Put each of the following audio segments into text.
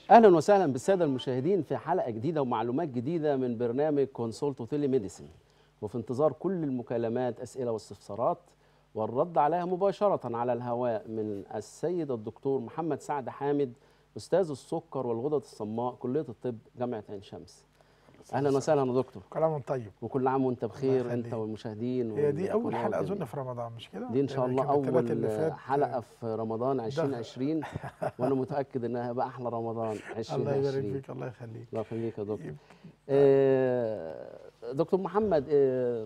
اهلا وسهلا بالساده المشاهدين في حلقه جديده ومعلومات جديده من برنامج كونسولت تيلي ميديسين وفي انتظار كل المكالمات اسئله واستفسارات والرد عليها مباشره على الهواء من السيد الدكتور محمد سعد حامد استاذ السكر والغدد الصماء كليه الطب جامعه عين شمس اهلا وسهلا يا دكتور كلام طيب وكل عام وانت بخير يخليك. انت والمشاهدين هي دي اول والقناة حلقه والجميع. اظن في رمضان مش كده دي ان شاء الله كان التلات اللي اول فات حلقه في رمضان 2020 وانا متاكد انها هيبقى احلى رمضان 2020 الله يبارك فيك الله يخليك الله يخليك يا دكتور يبقى- آه، دكتور محمد آه،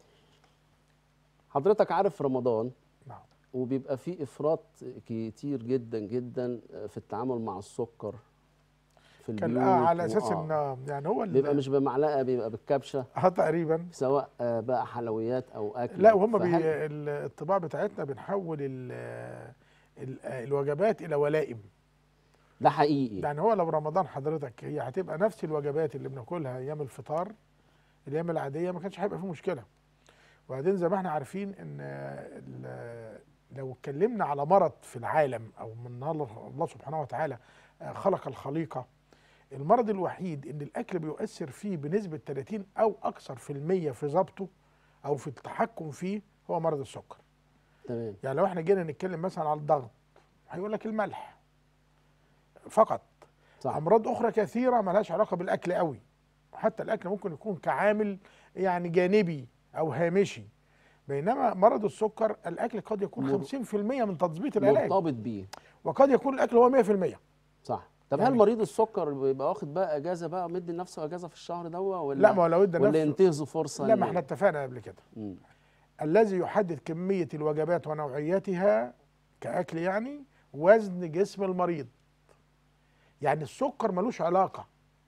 حضرتك عارف رمضان نعم وبيبقى فيه افراط كتير جدا جدا في التعامل مع السكر في كان البيوت آه على اساس وآه. ان يعني هو ال- بيبقى مش بمعلقه بيبقى بالكبشه اه تقريبا سواء آه، بقى حلويات او اكل لا وهم بي... فهل- ال- الطباع بتاعتنا بنحول ال... ال... الوجبات الى ولائم ده حقيقي يعني هو لو رمضان حضرتك هي هتبقى نفس الوجبات اللي بناكلها ايام الفطار الايام العاديه ما كانش هيبقى فيه مشكله وبعدين زي ما احنا عارفين ان ال- لو اتكلمنا على مرض في العالم او من الله الله سبحانه وتعالى آه، خلق الخليقه المرض الوحيد ان الاكل بيؤثر فيه بنسبه 30 او اكثر في المية في ضبطه او في التحكم فيه هو مرض السكر تمام يعني لو احنا جينا نتكلم مثلا على الضغط هيقول لك الملح فقط صح امراض اخرى كثيره ملهاش علاقه بالاكل قوي حتى الاكل ممكن يكون كعامل يعني جانبي او هامشي بينما مرض السكر الاكل قد يكون مر- 50% من تظبيط العلاج مرتبط بيه وقد يكون الاكل هو 100% صح طب يعني- هل مريض السكر بيبقى واخد بقى اجازه بقى مدي لنفسه اجازه في الشهر ده ولا لا ما هو لو ادى ولا نفسه ينتهزوا فرصه لا ما إن- احنا اتفقنا قبل كده مم. الذي يحدد كميه الوجبات ونوعيتها كاكل يعني وزن جسم المريض يعني السكر ملوش علاقه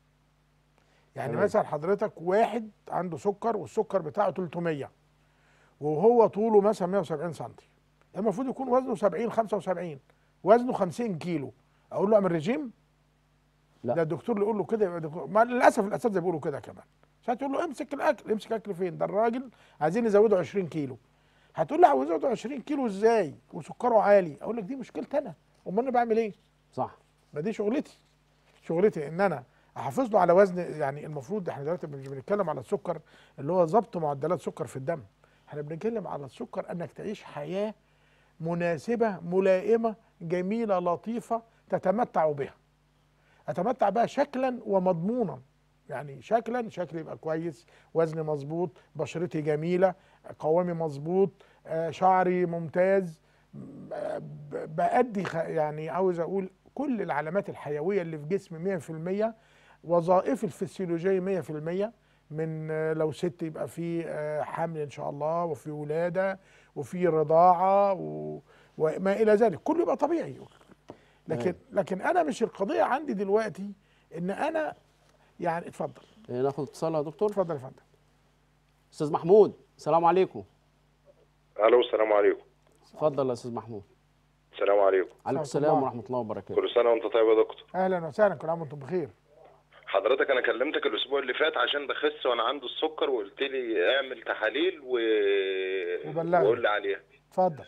يعني تمام. مثلا حضرتك واحد عنده سكر والسكر بتاعه 300 وهو طوله مثلا 170 سم المفروض يكون وزنه 70 75 وزنه 50 كيلو اقول له اعمل رجيم لا. ده الدكتور اللي يقول له كده يبقى دكتور ما للاسف الاساتذه بيقولوا كده كمان ساعات تقول له امسك الاكل امسك اكل فين ده الراجل عايزين يزودوا 20 كيلو هتقول له عاوز يزودوا 20 كيلو ازاي وسكره عالي اقول لك دي مشكلتي انا امال انا بعمل ايه صح ما دي شغلتي شغلتي ان انا احافظ له على وزن يعني المفروض احنا دلوقتي مش بنتكلم على السكر اللي هو ضبط معدلات سكر في الدم احنا بنتكلم على السكر انك تعيش حياه مناسبه ملائمه جميله لطيفه تتمتع بها اتمتع بها شكلا ومضمونا يعني شكلا شكلي يبقى كويس وزني مظبوط بشرتي جميله قوامي مظبوط آه، شعري ممتاز م- آه، ب- بأدي خ- يعني عاوز اقول كل العلامات الحيويه اللي في جسمي 100% وظائفي الفسيولوجيه 100% من آه، لو ست يبقى في آه، حمل ان شاء الله وفي ولاده وفي رضاعه و- وما الى ذلك كله يبقى طبيعي لكن تمام. لكن انا مش القضيه عندي دلوقتي ان انا يعني اتفضل إيه، ناخد اتصال يا دكتور اتفضل يا فندم استاذ محمود السلام عليكم الو السلام عليكم اتفضل يا استاذ محمود السلام عليكم عليكم السلام السلام الله. ورحمه الله وبركاته كل سنه وانت طيب يا دكتور اهلا وسهلا كل عام وانتم بخير حضرتك انا كلمتك الاسبوع اللي فات عشان بخس وانا عندي السكر وقلت لي اعمل تحاليل و وبلغني. وقول لي عليها اتفضل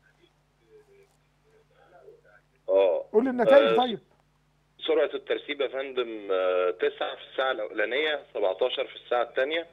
اه قول لي النتائج آه، طيب سرعه الترسيب يا فندم آه، 9 في الساعه الاولانيه 17 في الساعه الثانيه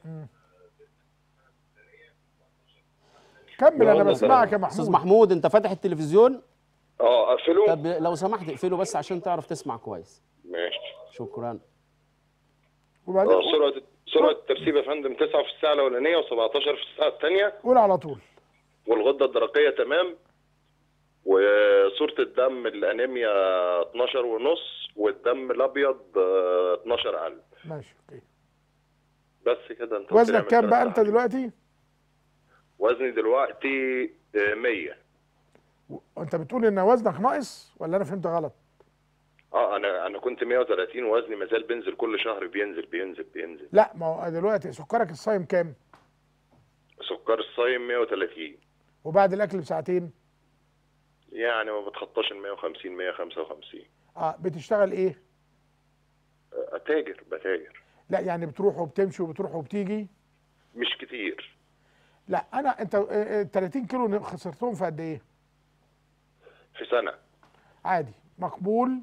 كمل انا يلا بسمعك يا استاذ محمود محمود انت فاتح التلفزيون اه اقفله طب لو سمحت اقفله بس عشان تعرف تسمع كويس ماشي شكرا وبعدين اه قول- سرعه سرعه الترسيب يا فندم 9 في الساعه الاولانيه و17 في الساعه الثانيه قول على طول والغده الدرقيه تمام وصوره الدم الانيميا 12 ونص والدم الابيض آه، 12000 ماشي اوكي بس كده انت قلت لي وزنك اعمل كام ثلاث بقى انت تحاليل. دلوقتي وزني دلوقتي آه، 100 انت بتقول ان وزنك ناقص ولا انا فهمت غلط اه انا انا كنت 130 وزني مازال بينزل كل شهر بينزل بينزل بينزل لا ما هو دلوقتي سكرك الصايم كام سكر الصايم 130 وبعد الاكل بساعتين يعني ما بتخطاش ال 150 155 اه بتشتغل ايه آه، اتاجر بتاجر لا يعني بتروح وبتمشي وبتروح وبتيجي مش كتير لا انا انت آه، آه، 30 كيلو خسرتهم في قد ايه في سنه عادي مقبول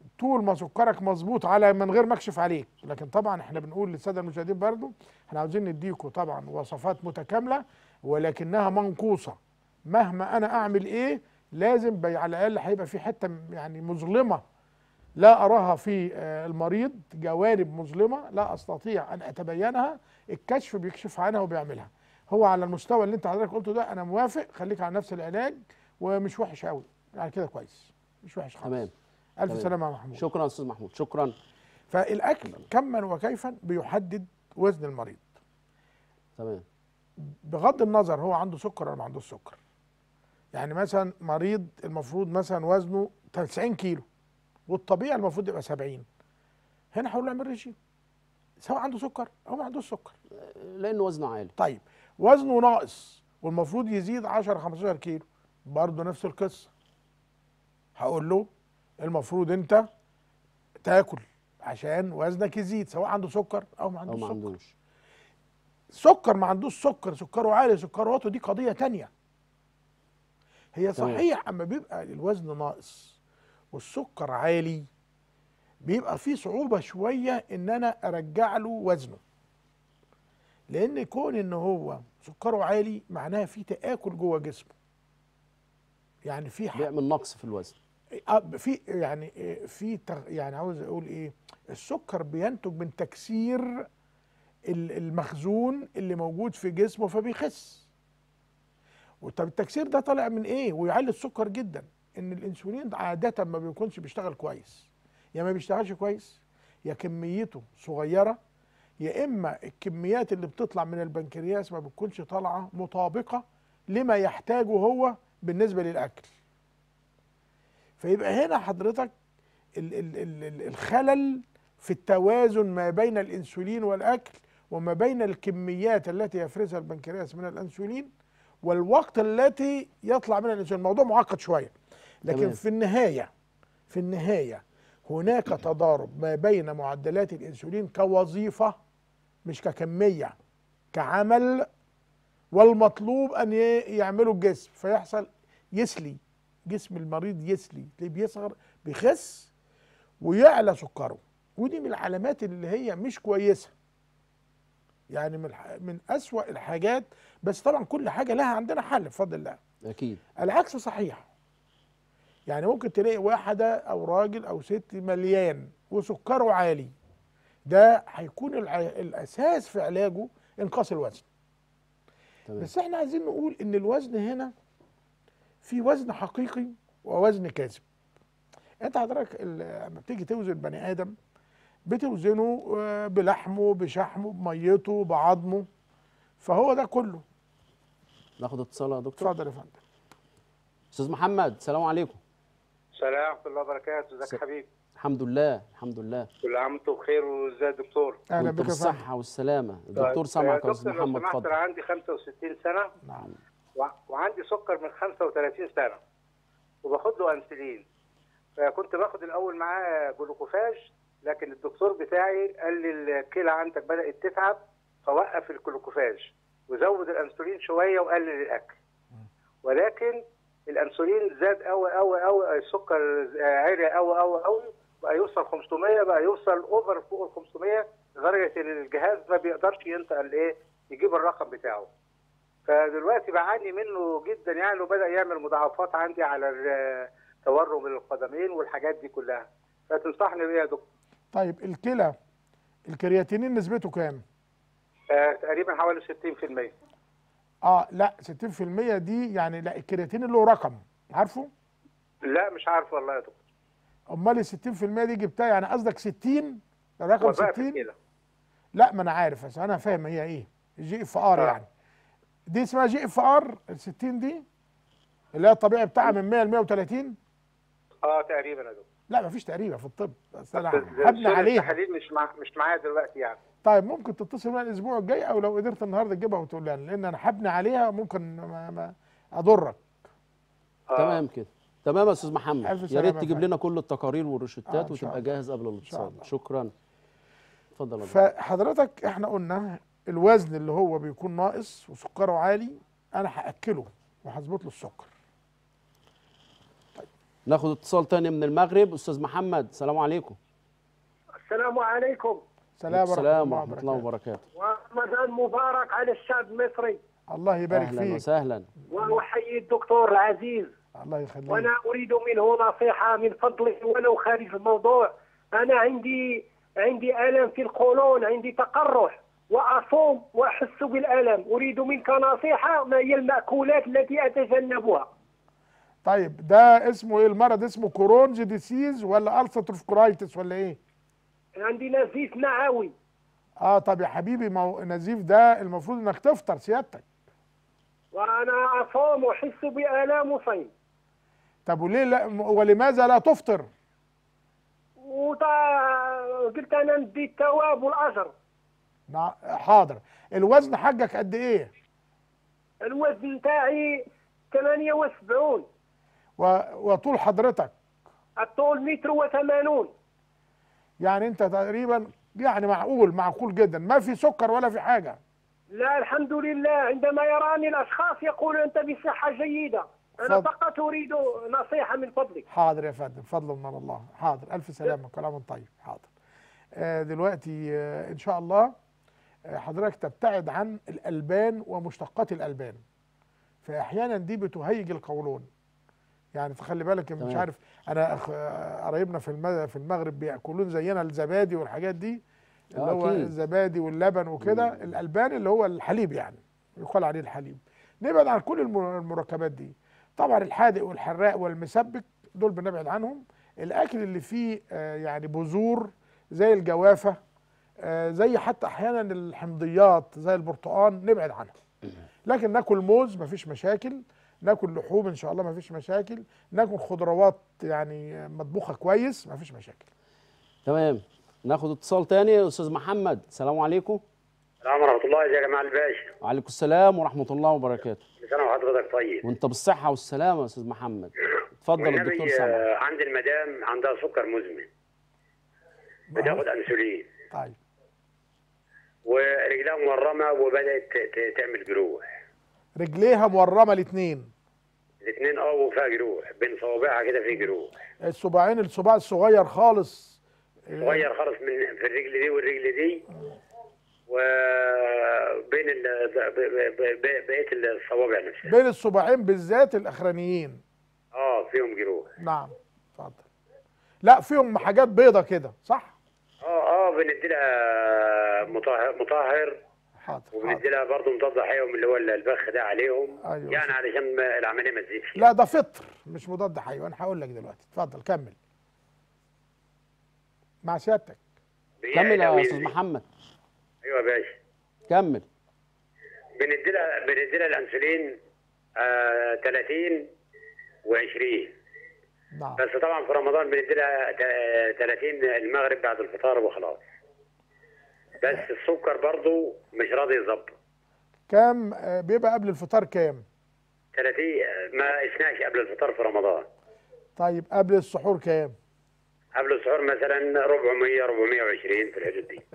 طول ما سكرك مظبوط على من غير ما اكشف عليك لكن طبعا احنا بنقول للساده المشاهدين برضو احنا عاوزين نديكم طبعا وصفات متكامله ولكنها منقوصه مهما انا اعمل ايه لازم بي على الاقل هيبقى في حته م- يعني مظلمه لا اراها في آه، المريض جوانب مظلمه لا استطيع ان اتبينها الكشف بيكشف عنها وبيعملها هو على المستوى اللي انت حضرتك قلته ده انا موافق خليك على نفس العلاج ومش وحش قوي يعني كده كويس مش وحش خالص تمام الف تمام. سلامه يا محمود شكرا يا استاذ محمود شكرا فالاكل كما وكيفا بيحدد وزن المريض تمام بغض النظر هو عنده سكر ولا ما عندوش سكر يعني مثلا مريض المفروض مثلا وزنه 90 كيلو والطبيعي المفروض يبقى 70 هنا هقول له اعمل ريجيم سواء عنده سكر او ما عندوش سكر لانه وزنه عالي طيب وزنه ناقص والمفروض يزيد 10 15 كيلو برضه نفس القصه هقول له المفروض انت تاكل عشان وزنك يزيد سواء عنده سكر او ما او عندوش ما سكر عندوش سكر ما عندوش سكر سكره عالي سكره واطي دي قضيه تانية هي تمام. صحيح اما بيبقى الوزن ناقص والسكر عالي بيبقى في صعوبه شويه ان انا ارجع له وزنه لان كون ان هو سكره عالي معناها في تاكل جوه جسمه يعني في ح- بيعمل نقص في الوزن آه، في يعني آه، في تغ- يعني عاوز اقول ايه السكر بينتج من تكسير ال- المخزون اللي موجود في جسمه فبيخس وطب التكسير ده طالع من ايه ويعلي السكر جدا ان الانسولين عاده ما بيكونش بيشتغل كويس يا ما بيشتغلش كويس يا كميته صغيره يا اما الكميات اللي بتطلع من البنكرياس ما بتكونش طالعه مطابقه لما يحتاجه هو بالنسبه للاكل فيبقى هنا حضرتك ال ال ال ال الخلل في التوازن ما بين الانسولين والاكل وما بين الكميات التي يفرزها البنكرياس من الانسولين والوقت التي يطلع منها الانسولين الموضوع معقد شويه لكن تمام. في النهايه في النهايه هناك تضارب ما بين معدلات الانسولين كوظيفه مش ككميه كعمل والمطلوب ان ي- يعمله الجسم فيحصل يسلي جسم المريض يسلي تلاقيه بيصغر بيخس ويعلى سكره ودي من العلامات اللي هي مش كويسه يعني من الح- من اسوأ الحاجات بس طبعا كل حاجه لها عندنا حل بفضل الله اكيد العكس صحيح يعني ممكن تلاقي واحدة أو راجل أو ست مليان وسكره عالي ده هيكون الع... الأساس في علاجه إنقاص الوزن تمام بس احنا عايزين نقول إن الوزن هنا في وزن حقيقي ووزن كاذب انت حضرتك ال- لما بتيجي توزن بني آدم بتوزنه آه، بلحمه بشحمه بميته بعظمه فهو ده كله ناخد اتصال يا دكتور اتفضل يا فندم استاذ محمد السلام عليكم السلام ورحمة الله وبركاته، ازيك س- يا حبيبي؟ الحمد لله الحمد لله كل عام وانتم بخير وازاي يا دكتور؟ أهلا وانت بك يا فندم بالصحه والسلامه الدكتور طيب، سامعك يا يا استاذ دكتور لو محمد سمحت اتفضل انا عندي 65 سنة نعم وع- وعندي سكر من 35 سنة وباخد له انسولين فكنت باخد الاول معاه جلوكوفاج لكن الدكتور بتاعي قال لي الكلى عندك بدأت تتعب فوقف الجلوكوفاج وزود الانسولين شوية وقلل الاكل ولكن الانسولين زاد قوي قوي قوي السكر عالي قوي قوي قوي بقى يوصل 500 بقى يوصل اوفر فوق ال 500 لدرجه ان الجهاز ما بيقدرش ينطق الايه يجيب الرقم بتاعه فدلوقتي بعاني منه جدا يعني وبدا يعمل مضاعفات عندي على ال- تورم القدمين والحاجات دي كلها فتنصحني بيه يا دكتور طيب الكلى الكرياتينين نسبته كام؟ آه تقريبا حوالي 60% اه لا 60% دي يعني لا الكرياتين له رقم عارفه؟ لا مش عارف والله يا دكتور امال ال 60% دي جبتها يعني قصدك 60 الرقم وبقى في 60 كده لا ما انا عارف بس انا فاهم هي ايه جي اف ار آه. يعني دي اسمها جي اف ار ال 60 دي اللي هي الطبيعي بتاعها من 100 ل 130 اه تقريبا يا دكتور لا ما فيش تقريبا في الطب بس انا بس هبني عليها التحاليل مش مع مش معايا دلوقتي يعني طيب ممكن تتصل معايا الاسبوع الجاي او لو قدرت النهارده تجيبها وتقول لي لان انا هبني عليها ممكن ما ما اضرك آه. تمام كده تمام يا استاذ ألف محمد يا سلامة ريت يا تجيب فندم. لنا كل التقارير والروشتات آه، إن شاء وتبقى الله. جاهز قبل شاء الاتصال الله. شكرا اتفضل يا دكتور. فحضرتك احنا قلنا الوزن اللي هو بيكون ناقص وسكره عالي انا هاكله وهظبط له السكر طيب ناخد اتصال تاني من المغرب استاذ محمد السلام عليكم السلام عليكم سلام ورحمه السلام الله ورحمه الله وبركاته وبركاته ورمضان مبارك على الشعب المصري الله يبارك اهلا فيك وسهلا واحيي الدكتور العزيز الله يخليك وانا اريد منه نصيحه من فضله ولو خارج الموضوع انا عندي عندي الم في القولون عندي تقرح واصوم واحس بالالم اريد منك نصيحه ما هي الماكولات التي اتجنبها طيب ده اسمه ايه المرض اسمه كورونز ديسيز ولا الساتروف كورايتس ولا ايه عندي نزيف معوي اه طب يا حبيبي ما هو النزيف ده المفروض انك تفطر سيادتك وانا اصوم واحس بالام وصيم طب وليه لا ولماذا لا تفطر وطا- قلت انا ندي الثواب والاجر نع- حاضر الوزن حقك قد ايه الوزن تاعي 78 و... وطول حضرتك الطول متر وثمانون يعني انت تقريبا يعني معقول معقول جدا ما في سكر ولا في حاجه لا الحمد لله عندما يراني الاشخاص يقولون انت بصحه جيده انا تفضل. فقط اريد نصيحه من فضلك حاضر يا فندم فضل من الله حاضر الف سلامه كلام طيب حاضر آه دلوقتي آه ان شاء الله آه حضرتك تبتعد عن الالبان ومشتقات الالبان فاحيانا دي بتهيج القولون يعني تخلي بالك مش تمام. عارف انا أخ- آه، قرايبنا في الم- في المغرب بياكلون زينا الزبادي والحاجات دي اللي آه، هو أكيد. الزبادي واللبن وكده الالبان اللي هو الحليب يعني يقال عليه الحليب نبعد عن كل الم- المركبات دي طبعا الحادق والحراق والمسبك دول بنبعد عنهم الاكل اللي فيه آه، يعني بذور زي الجوافه آه، زي حتى احيانا الحمضيات زي البرتقال نبعد عنها لكن ناكل موز مفيش مشاكل ناكل لحوم ان شاء الله مفيش مشاكل ناكل خضروات يعني مطبوخه كويس مفيش مشاكل تمام ناخد اتصال تاني استاذ محمد السلام عليكم السلام ورحمة الله يا جماعة الباشا وعليكم السلام ورحمه الله وبركاته كل سنة وحضرتك طيب وانت بالصحه والسلامه يا استاذ محمد اتفضل الدكتور والنبي سامع آه، عند المدام عندها سكر مزمن بتاخد انسولين طيب ورجلها مورمة وبدأت ت- ت- تعمل جروح رجليها مورمه الاثنين الاثنين اه وفيها جروح بين صوابعها كده في جروح الصباعين الصباع الصغير خالص صغير خالص من في الرجل دي والرجل دي وبين ال- ب- ب- ب- ب- بقية الصوابع نفسها بين الصباعين بالذات الاخرانيين اه فيهم جروح نعم اتفضل لا فيهم حاجات بيضة كده صح اه اه بندي لها مطهر مطهر حاضر وبندي حاضر لها برضه مضاد حيوي اللي هو البخ ده عليهم أيوة. يعني علشان ما- العمليه ما تزيدش لا ده فطر مش مضاد حيوي انا هقول لك دلوقتي اتفضل كمل مع سيادتك كمل يا بيعلى استاذ وينزل. محمد ايوه يا باشا كمل بندي لها بندي لها الانسولين آه 30 و20 نعم بس طبعا في رمضان بندي لها تا- 30 المغرب بعد الفطار وخلاص بس السكر برضه مش راضي يظبط كام آه، بيبقى قبل الفطار كام 30 ما 12 قبل الفطار في رمضان طيب قبل السحور كام قبل السحور مثلا 400 420 في الحدود دي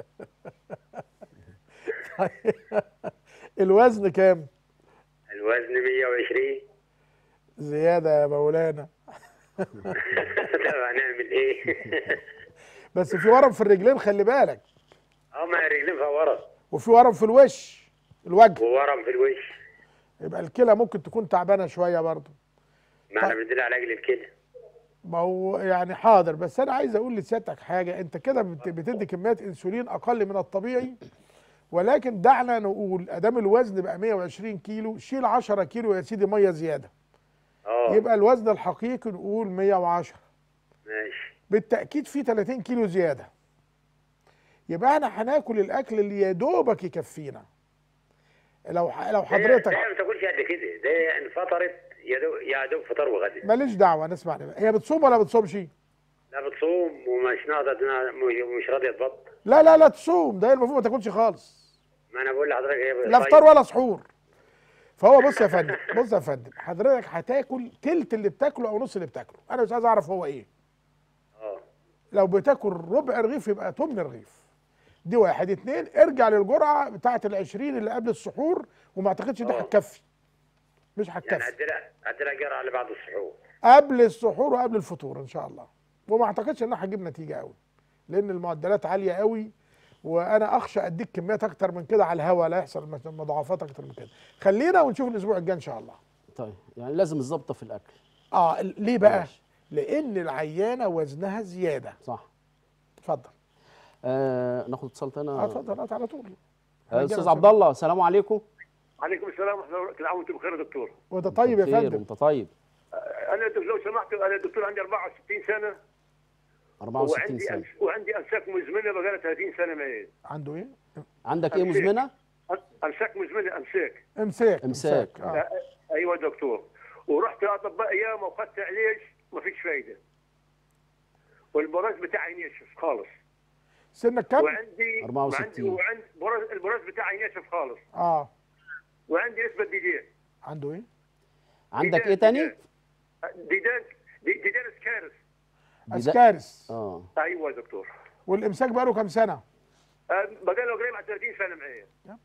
الوزن كام الوزن 120 زيادة يا مولانا طب هنعمل ايه؟ بس في ورم في الرجلين خلي بالك اه ما الرجلين فيها ورم وفي ورم في الوش الوجه وورم في الوش يبقى الكلى ممكن تكون تعبانة شوية برضه ما احنا بنديلها علاج للكلى ما هو يعني حاضر بس انا عايز اقول لسيادتك حاجه انت كده بت- بتدي كميات انسولين اقل من الطبيعي ولكن دعنا نقول ادام الوزن بقى 120 كيلو شيل 10 كيلو يا سيدي ميه زياده اه يبقى الوزن الحقيقي نقول 110 ماشي بالتاكيد في 30 كيلو زياده يبقى احنا هناكل الاكل اللي يا دوبك يكفينا لو ح- لو ده حضرتك ما تاكلش قد كده ده انفطرت يا دوب يا دوب فطار وغدا ماليش دعوه نسمع هي بتصوم ولا بتصومش لا بتصوم ومش ناقدر مش راضيه تبطل لا لا لا تصوم ده المفروض ما تاكلش خالص ما انا بقول لحضرتك هي لا فطار ولا سحور فهو بص يا فندم بص يا فندم حضرتك هتاكل تلت اللي بتاكله او نص اللي بتاكله انا مش عايز اعرف هو ايه اه لو بتاكل ربع رغيف يبقى تمن رغيف دي واحد اتنين ارجع للجرعه بتاعه العشرين اللي قبل السحور وما اعتقدش دي آه. هتكفي مش يعني هتكفي ادي لها ادي لها جرعه اللي بعد السحور قبل السحور وقبل الفطور ان شاء الله وما اعتقدش انها هتجيب نتيجه قوي لان المعدلات عاليه قوي وانا اخشى اديك كميات اكتر من كده على الهواء لا يحصل مضاعفات اكتر من كده خلينا ونشوف الاسبوع الجاي ان شاء الله طيب يعني لازم الظبطه في الاكل اه ليه بقى ماشي. لان العيانه وزنها زياده صح اتفضل آه ناخد اتصال تاني اه اتفضل آه، على طول آه، استاذ عبد الله السلام عليكم عليكم السلام ورحمه الله كل عام وانتم بخير يا دكتور وانت طيب يا خير فندم انت طيب انا دك- لو سمحت انا دكتور عندي 64 سنه 64 وعندي سنه أمس وعندي امساك مزمنه بقالها 30 سنه معي عنده ايه عندك ايه أمساك. مزمنه امساك مزمنه امساك امساك إمساك. آه. آه، ايوه دكتور ورحت لاطباء ايام واخذت علاج ما فيش فايده والبراز بتاعي ناشف خالص سنك كم وعندي 64. وعندي وعند براز البراز بتاعي ناشف خالص اه وعندي نسبه ديدان عنده ايه عندك ديدان- ايه تاني ديدان ديدان دي- ديدان سكارس دي ده- اسكارس اه ايوه يا دكتور والامساك بقاله كام سنه آه، بقاله قريب على 30 سنه معي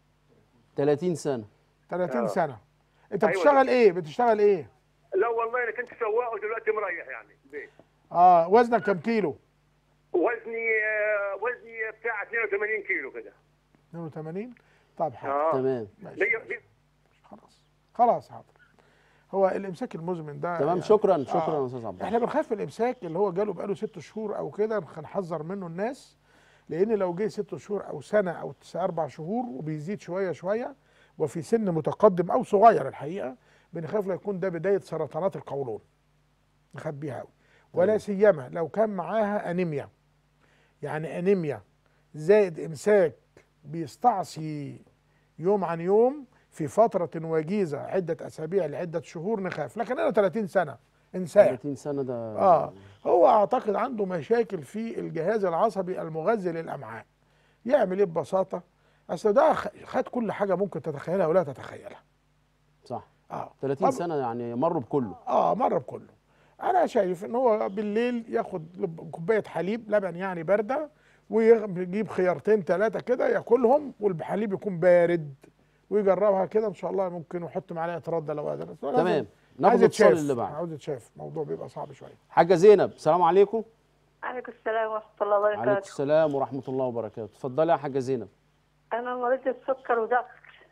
30 سنه 30 آه. سنه انت أيوة بتشتغل ايه بتشتغل ايه لا والله انا كنت سواق ودلوقتي مريح يعني في البيت اه وزنك كام كيلو وزني آه، وزني بتاع 82 كيلو كده 82 طب حاضر اه تمام ماشي ليا- ليا- خلاص خلاص حاضر هو الامساك المزمن ده تمام يعني- شكرا شكرا آه. يا استاذ عبد الله احنا بنخاف من الامساك اللي هو جاله بقاله ست شهور او كده هنحذر منه الناس لان لو جه ست شهور او سنه او تسع اربع شهور وبيزيد شويه شويه وفي سن متقدم او صغير الحقيقه بنخاف لا يكون ده بدايه سرطانات القولون نخاف بيها قوي ولا سيما لو كان معاها انيميا يعني انيميا زائد امساك بيستعصي يوم عن يوم في فترة وجيزة عدة أسابيع لعدة شهور نخاف لكن أنا 30 سنة إنسان 30 سنه ده اه هو اعتقد عنده مشاكل في الجهاز العصبي المغذي للامعاء يعمل ايه ببساطه اصل ده خ- خد كل حاجه ممكن تتخيلها ولا تتخيلها صح اه 30 طب- سنه يعني مروا بكله اه مره بكله انا شايف ان هو بالليل ياخد لب- كوبايه حليب لبن يعني بارده ويجيب خيارتين ثلاثه كده ياكلهم والحليب يكون بارد ويجربها كده ان شاء الله ممكن يحط معلقه رده لو قادر بس هو لازم- تمام ناخد عايز الاتصال يتشاف اللي بعده عاوز يتشاف الموضوع بيبقى صعب شويه حاجه زينب السلام عليكم عليكم السلام ورحمة الله وعليكم وبركاته السلام ورحمه الله وبركاته اتفضلي يا حاجه زينب أنا مريضة سكر وضغط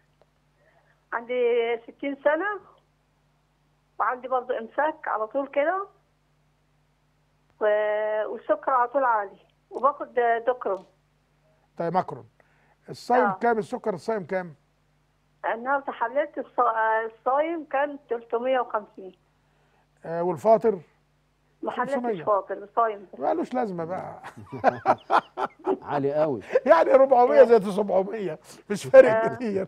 عندي ستين سنة وعندي برضه إمساك على طول كده و... والسكر على طول عالي وباخد دكرم طيب ماكرون الصايم آه. كام السكر الصايم كام النهارده حللت الص- الصايم كان 350 آه والفاطر ما 500. حللتش فاطر الصايم بس. مالوش لازمه بقى عالي قوي يعني 400 زائد 700 مش فارق آه. كتير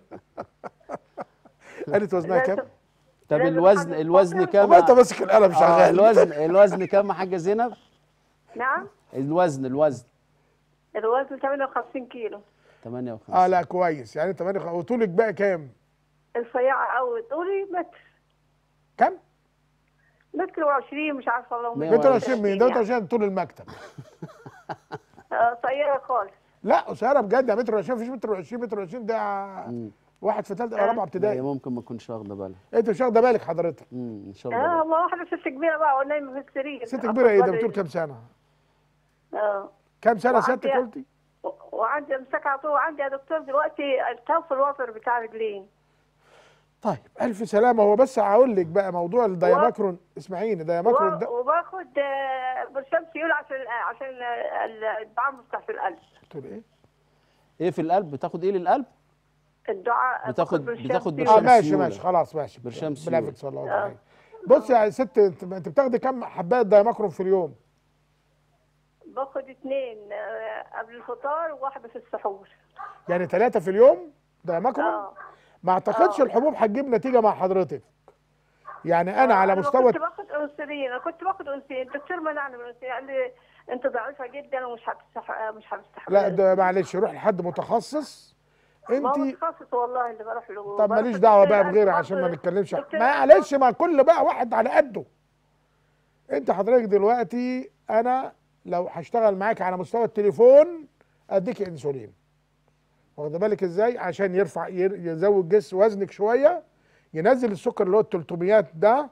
قالت وزنها كام؟ لازم- طب لازم الوزن حاجة الوزن فاطر. كام والله انت ماسك القلم آه شغال الوزن الوزن كام يا حاجه زينب نعم الوزن الوزن الوزن 58 كيلو 58 اه لا كويس يعني 8 وطولك بقى كام؟ الرفيعة أوي طولي متر كام؟ متر و20 مش عارفة والله مية متر 120 مين؟ ده يعني. 120 طول المكتب آه، قصيرة خالص لا قصيره بجد يا متر 20 مفيش متر 20 متر 20 ده مم. واحد في ثالثه آه. رابعه لا، هي ابتدائي ممكن ما تكونش واخده بالها انت مش واخده بالك حضرتك امم ان شاء اه الله والله واحده ست كبيره بقى ونايمه في السرير ست كبيره ايه ده بدري. بتقول كام سنه؟ اه كام سنه وعندي- سيادتك قلتي؟ و- وعندي امساك على طول وعندي يا دكتور دلوقتي التف الوتر بتاع رجلين طيب الف سلامه هو بس هقول لك بقى موضوع الدايماكرون اسمعيني دايماكرون ده و- وباخد آه، برشام سيول عشان عشان ال- الدعاء مفتاح في القلب تقول ايه؟ ايه في القلب بتاخد ايه للقلب الدعاء بتاخد- باخد برشام بتاخد سيول. اه برشام ماشي سيولة. ماشي خلاص ماشي برشام سيولة. بلافكس ولا آه. وضع حاجه بص يا ست انت انت بتاخدي كام حبايه دايماكرون في اليوم؟ باخد اثنين آه، قبل الفطار وواحده في السحور يعني ثلاثه في اليوم دايماكرون؟ اه ما اعتقدش آه. الحبوب هتجيب نتيجه مع حضرتك يعني انا على أنا مستوى كنت باخد انسولين انا كنت باخد انسولين الدكتور منعني من الانسولين قال لي انت ضعيفه جدا ومش هتستح مش هتستحمل لا ده معلش روح لحد متخصص ما هو انت متخصص والله اللي بروح له طب بروح ماليش لدكتور دعوه بقى قلب بغيري برضه. عشان ما نتكلمش دكتور معلش ما كل بقى واحد على قده انت حضرتك دلوقتي انا لو هشتغل معاك على مستوى التليفون اديك انسولين واخد بالك ازاي عشان يرفع ير- يزود جس وزنك شويه ينزل السكر اللي هو ال 300 ده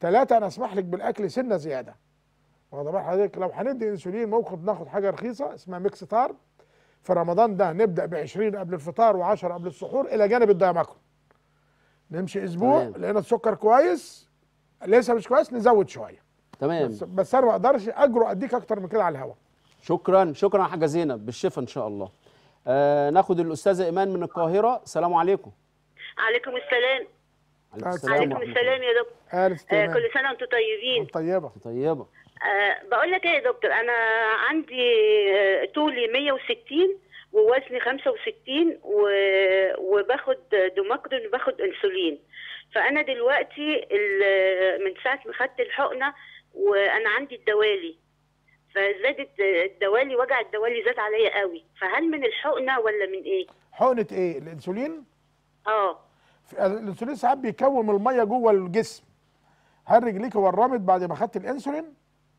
ثلاثة انا اسمح لك بالاكل سنه زياده واخد بال حضرتك لو هندي انسولين ممكن ناخد حاجه رخيصه اسمها ميكستار في رمضان ده نبدا ب 20 قبل الفطار و10 قبل السحور الى جانب الدايماكرون نمشي اسبوع تمام. لقينا السكر كويس لسه مش كويس نزود شويه تمام بس, بس انا ما اقدرش اجرؤ اديك اكتر من كده على الهواء شكرا شكرا يا حاجه زينب بالشفا ان شاء الله آه ناخد الاستاذه ايمان من القاهره السلام عليكم عليكم السلام عليكم آه، السلام عليكم ورحمة السلام يا دكتور قالت آه تمام كل سنه وانتم طيبين طيبه طيبه آه بقول لك ايه يا دكتور انا عندي آه طولي 160 ووزني 65 و... وباخد دوماكرون وباخد انسولين فانا دلوقتي ال- من ساعه ما خدت الحقنه وانا عندي الدوالي فزادت الدوالي وجع الدوالي زاد عليا قوي فهل من الحقنه ولا من ايه حقنه ايه الانسولين اه في- الانسولين ساعات بيكون من الميه جوه الجسم هل رجليك ورمت بعد ما خدت الانسولين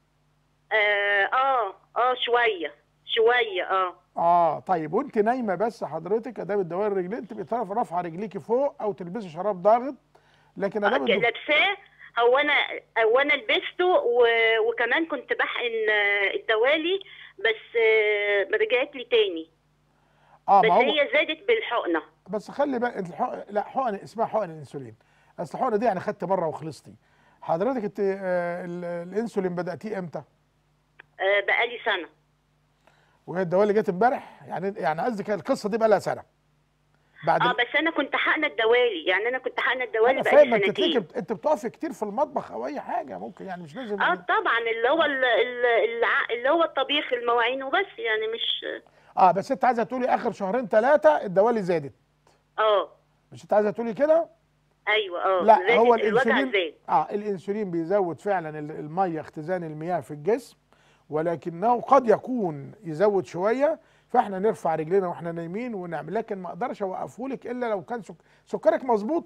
اه اه, آه شويه شويه اه اه طيب وانت نايمه بس حضرتك ادام الدوائر الرجلين تبقي تعرف رافعه رجليكي فوق او تلبسي شراب ضاغط لكن ادام الدك- لابساه هو انا هو انا لبسته و... وكمان كنت بحقن آه، الدوالي بس آه، رجعت لي تاني اه بس ما هو هي زادت بالحقنه بس خلي بالك انت الحق... لا حقن اسمها حقن الانسولين اصل الحقنه دي يعني خدت مره وخلصتي حضرتك انت آه ال- الانسولين بداتيه امتى آه، بقالي سنه وهي الدواء اللي جت امبارح يعني يعني قصدك القصه دي بقى لها سنه بعد اه ال- بس انا كنت حقنه الدوالي يعني انا كنت حقنه الدوالي انا بقالي فاهم ما انت تلاقيكي سنتين بت- انت بتقفي كتير في المطبخ او اي حاجه ممكن يعني مش لازم اه طبعا اللي هو ال- ال- الع- اللي هو الطبيخ المواعين وبس يعني مش اه بس انت عايزه تقولي اخر شهرين ثلاثه الدوالي زادت اه مش انت عايزه تقولي كده ايوه اه لا زادت هو الوجع الانسولين زاد اه الانسولين بيزود فعلا ال- الميه اختزان المياه في الجسم ولكنه قد يكون يزود شويه فاحنا نرفع رجلنا واحنا نايمين ونعمل لكن ما اقدرش اوقفه لك الا لو كان سك... سكرك مظبوط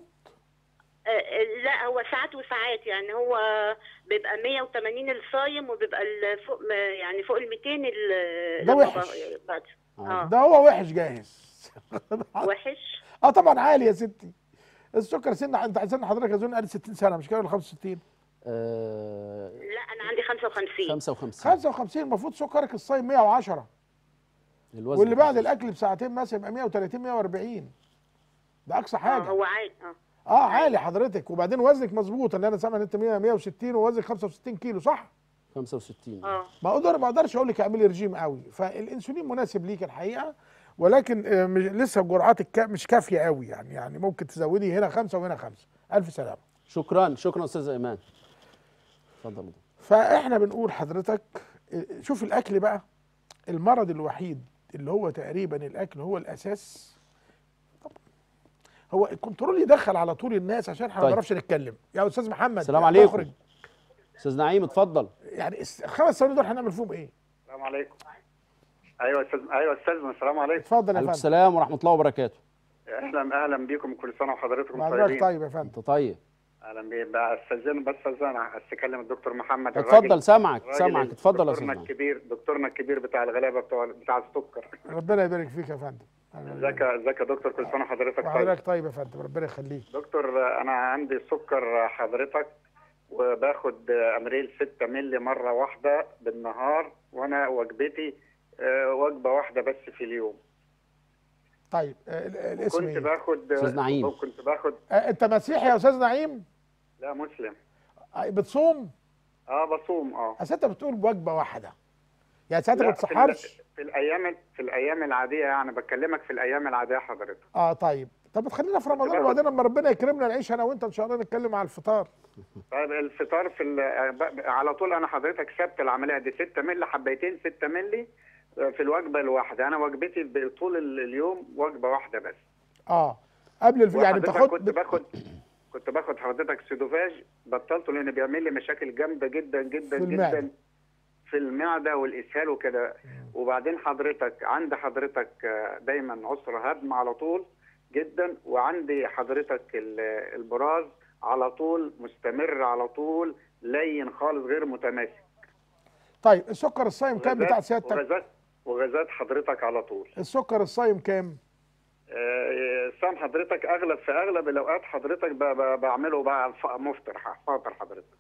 آه، لا هو ساعات وساعات يعني هو بيبقى 180 الصايم وبيبقى ال- فوق يعني فوق ال 200 ال- ده لما وحش. ب- بعد اه ده هو وحش جاهز وحش اه طبعا عالي يا ستي السكر سن انت سن حضرتك اظن قال 60 سنه مش كده ولا 65 آه لا انا عندي 55 55 55 المفروض سكرك الصايم 110 الوزن واللي بعد خفيف. الاكل بساعتين مثلا يبقى 130 140 ده اقصى اه حاجه هو عادي اه اه عالي حضرتك وبعدين وزنك مظبوط ان انا سامع ان انت 100 160 ووزنك 65 كيلو صح؟ 65 اه ما اقدر ما اقدرش اقول لك اعملي رجيم قوي فالانسولين مناسب ليك الحقيقه ولكن آه، مش لسه الجرعات الكا- مش كافيه قوي يعني يعني ممكن تزودي هنا خمسه وهنا خمسه الف سلامه شكرا شكرا استاذ ايمان اتفضل فاحنا بنقول حضرتك آه، شوف الاكل بقى المرض الوحيد اللي هو تقريبا الاكل هو الاساس طب هو الكنترول يدخل على طول الناس عشان احنا ما طيب. نعرفش نتكلم يا استاذ محمد السلام يا عليكم. مخرج، استاذ نعيم اتفضل يعني الس- الخمس ثواني دول هنعمل فيهم ايه؟ السلام عليكم ايوه استاذ ايوه استاذنا السلام عليكم اتفضل يا عليكم فندم السلام ورحمه الله وبركاته اهلا اهلا بيكم كل سنه وحضراتكم حضرتك طيبين طيب يا فندم انت طيب اهلا بيه بقى استاذن بس استاذن عايز اكلم الدكتور محمد اتفضل الراجل- سامعك الراجل سامعك اتفضل يا دكتورنا استاذ نعيم الكبير دكتورنا الكبير بتاع الغلابه بتوع بتاع السكر ربنا يبارك فيك يا فندم ازيك ازيك يا دكتور كل سنه وحضرتك طيب وحضرتك طيب يا فندم ربنا يخليك دكتور انا عندي سكر حضرتك وباخد امريل 6 مللي مره واحده بالنهار وانا وجبتي آه، وجبه واحده بس في اليوم طيب آه، ال- الاسم كنت ايه؟ باخد أستاذ نعيم. كنت باخد آه، انت مسيحي يا استاذ نعيم؟ لا مسلم آه، بتصوم؟ اه بصوم اه اصل انت بتقول بوجبه واحده يعني ساعتها لا، ما في ال- تسحرش؟ في الايام في الايام العاديه يعني بكلمك في الايام العاديه حضرتك اه طيب طب تخلينا في رمضان وبعدين لما ربنا يكرمنا نعيش انا وانت ان شاء الله نتكلم على الفطار طيب الفطار في ال- ب- على طول انا حضرتك ثابت العمليه دي 6 مللي حبيتين 6 مللي في الوجبه الواحده انا وجبتي ب- طول ال- اليوم وجبه واحده بس اه قبل الف... يعني وحضرتك بتاخد كنت باخد كنت باخد حضرتك سيدوفاج بطلته لان بيعمل لي مشاكل جامده جدا جدا في المعدة. جدا في المعده والاسهال وكده وبعدين حضرتك عند حضرتك آه، دايما عسر هضم على طول جدا وعندي حضرتك ال- البراز على طول مستمر على طول لين خالص غير متماسك طيب السكر الصايم كام بتاع وغازات- سيادتك؟ وغازات وغازات حضرتك على طول السكر الصايم كام؟ آه، سام حضرتك اغلب في اغلب الاوقات حضرتك ب- ب- بعمله بقى ف- مفطر ح- فاطر حضرتك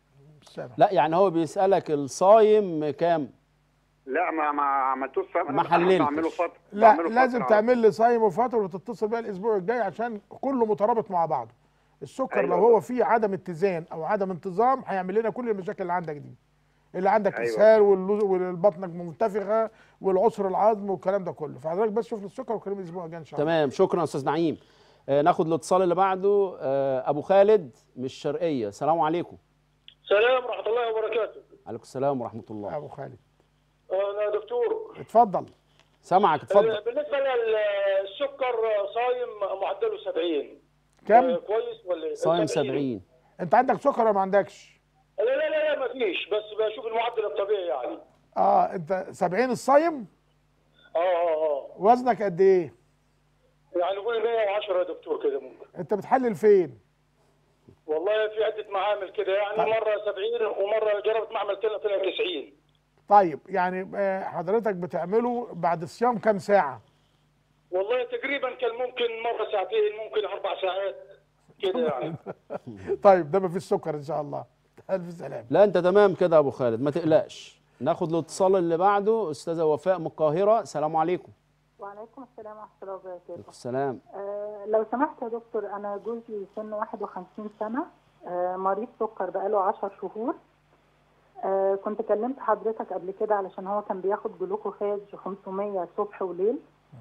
سامع لا يعني هو بيسالك الصايم كام لا ما ما عملتوش صيام ما أنا حللتش. بعمله فتره لا بعمله لازم فترة. تعمل لي صايم وفاطر وتتصل بيا الاسبوع الجاي عشان كله مترابط مع بعضه السكر أيوة لو هو فيه عدم اتزان او عدم انتظام هيعمل لنا كل المشاكل اللي عندك دي اللي عندك أيوة. اسهال واللو- والبطنك منتفخه والعسر العظم والكلام ده كله فحضرتك بس شوف لي السكر وكلمني الاسبوع الجاي ان شاء الله تمام شكرا استاذ نعيم آه ناخد الاتصال اللي بعده آه ابو خالد من الشرقيه السلام عليكم السلام ورحمة الله وبركاته عليكم السلام ورحمه الله ابو خالد أنا دكتور اتفضل سامعك اتفضل آه، بالنسبة للسكر آه، صايم معدله 70 كم آه، كويس ولا إيه؟ صايم 70 انت عندك سكر ولا ما عندكش لا لا لا لا ما فيش بس بشوف المعدل الطبيعي يعني اه انت 70 الصايم اه اه اه وزنك قد ايه يعني نقول 110 يا دكتور كده ممكن انت بتحلل فين والله في عدة معامل كده يعني مرة 70 ومرة جربت معمل تاني طلع 90 طيب يعني آه، حضرتك بتعمله بعد الصيام كام ساعه والله تقريبا كان ممكن مرة ساعتين ممكن أربع ساعات كده يعني طيب ده ما فيش سكر ان شاء الله الف سلام لا انت تمام كده يا ابو خالد ما تقلقش ناخد الاتصال اللي بعده استاذه وفاء من القاهره السلام عليكم وعليكم السلام ورحمة الله وبركاته السلام آه لو سمحت يا دكتور أنا جوزي سنه 51 سنة آه مريض سكر بقاله 10 شهور آه كنت كلمت حضرتك قبل كده علشان هو كان بياخد جلوكوفاج 500 صبح وليل